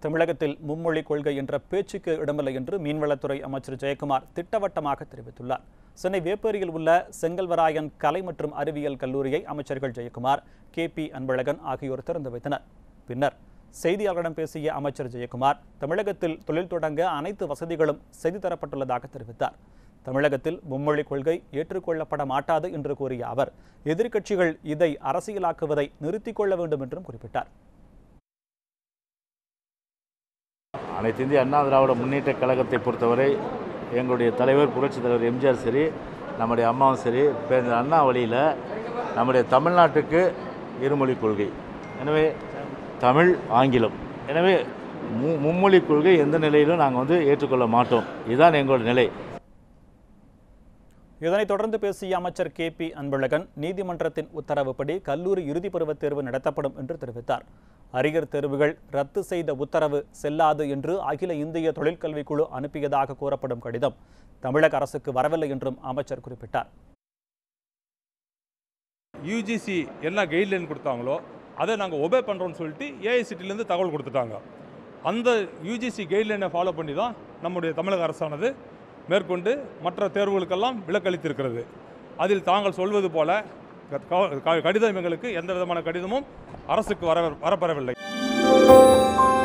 தமிழகத்தில் மும்மொழி கொள்கை என்ற பேச்சுக்கு இடமில்லை என்று மீன்வளத்துறை அமைச்சர் ஜெயக்குமார் திட்டவட்டமாக தெரிவித்துள்ளார் சென்னை வேப்பேரியில் உள்ள செங்கல்வராயன் கலை மற்றும் அறிவியல் கல்லூரியை அமைச்சர்கள் ஜெயக்குமார் கே பி அன்பழகன் ஆகியோர் திறந்து வைத்தனர் பின்னர் செய்தியாளர்களிடம் பேசிய அமைச்சர் ஜெயக்குமார் தமிழகத்தில் தொழில் தொடங்க அனைத்து வசதிகளும் செய்து தரப்பட்டுள்ளதாக தெரிவித்தார் தமிழகத்தில் மும்மொழி கொள்கை ஏற்றுக்கொள்ளப்பட மாட்டாது என்று கூறிய அவர் எதிர்க்கட்சிகள் இதை அரசியலாக்குவதை நிறுத்திக் கொள்ள வேண்டும் என்றும் குறிப்பிட்டார் அனைத்து இந்திய அண்ணா திராவிட முன்னேற்ற கழகத்தை பொறுத்தவரை எங்களுடைய தலைவர் புரட்சித் தலைவர் எம்ஜிஆர் சரி நம்முடைய அம்மாவும் சரி பேருந்து அண்ணா வழியில் நம்முடைய தமிழ்நாட்டுக்கு இருமொழி கொள்கை எனவே தமிழ் ஆங்கிலம் எனவே மு மும்மொழி கொள்கை எந்த நிலையிலும் நாங்கள் வந்து ஏற்றுக்கொள்ள மாட்டோம் இதுதான் எங்களோட நிலை இதனைத் தொடர்ந்து பேசிய அமைச்சர் கே பி அன்பழகன் நீதிமன்றத்தின் உத்தரவுப்படி கல்லூரி இறுதிப் பருவத் தேர்வு நடத்தப்படும் என்று தெரிவித்தார் அரியர் தேர்வுகள் ரத்து செய்த உத்தரவு செல்லாது என்று அகில இந்திய தொழிற்கல்விக் குழு அனுப்பியதாக கூறப்படும் கடிதம் தமிழக அரசுக்கு வரவில்லை என்றும் அமைச்சர் குறிப்பிட்டார் யூஜிசி என்ன கைட்லைன் கொடுத்தாங்களோ அதை நாங்கள் ஒபே பண்ணுறோம்னு சொல்லிட்டு ஏஐசிட்டிலேருந்து தகவல் கொடுத்துட்டாங்க அந்த யூஜிசி கைட்லைனை ஃபாலோ பண்ணி தான் நம்முடைய தமிழக அரசானது மேற்கொண்டு மற்ற தேர்வுகளுக்கெல்லாம் விலக்களித்திருக்கிறது அதில் தாங்கள் சொல்வது போல க- க- கடிதம் எங்களுக்கு எந்த விதமான கடிதமும் அரசுக்கு வர வரப்பெறவில்லை